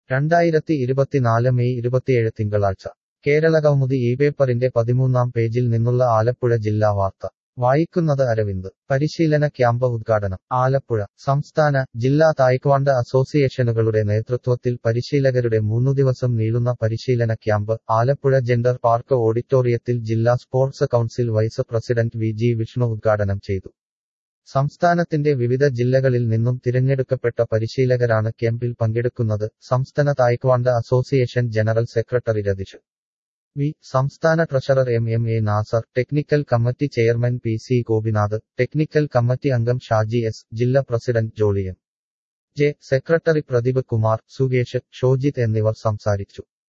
രണ്ടായിരത്തി ഇരുപത്തിനാല് മെയ് ഇരുപത്തിയേഴ് തിങ്കളാഴ്ച കേരളകൗമുദി ഈ പേപ്പറിന്റെ പതിമൂന്നാം പേജിൽ നിന്നുള്ള ആലപ്പുഴ ജില്ലാ വാർത്ത വായിക്കുന്നത് അരവിന്ദ് പരിശീലന ക്യാമ്പ് ഉദ്ഘാടനം ആലപ്പുഴ സംസ്ഥാന ജില്ലാ തായ്ക്വാണ്ട അസോസിയേഷനുകളുടെ നേതൃത്വത്തിൽ പരിശീലകരുടെ മൂന്നു ദിവസം നീളുന്ന പരിശീലന ക്യാമ്പ് ആലപ്പുഴ ജെൻഡർ പാർക്ക് ഓഡിറ്റോറിയത്തിൽ ജില്ലാ sports council vice president V G Vishnu ഉദ്ഘാടനം ചെയ്തു സംസ്ഥാനത്തിന്റെ വിവിധ ജില്ലകളിൽ നിന്നും തിരഞ്ഞെടുക്കപ്പെട്ട പരിശീലകരാണ് ക്യാമ്പിൽ പങ്കെടുക്കുന്നത് സംസ്ഥാന taekwondo association general secretary Ratheesh V സംസ്ഥാന treasurer M M A Nasar technical committee chairman P C Gopinath technical committee അംഗം ഷാജി എസ് ജില്ലാ president Jolian J secretary Pradeep Kumar Sukesh Shojith എന്നിവർ സംസാരിച്ചു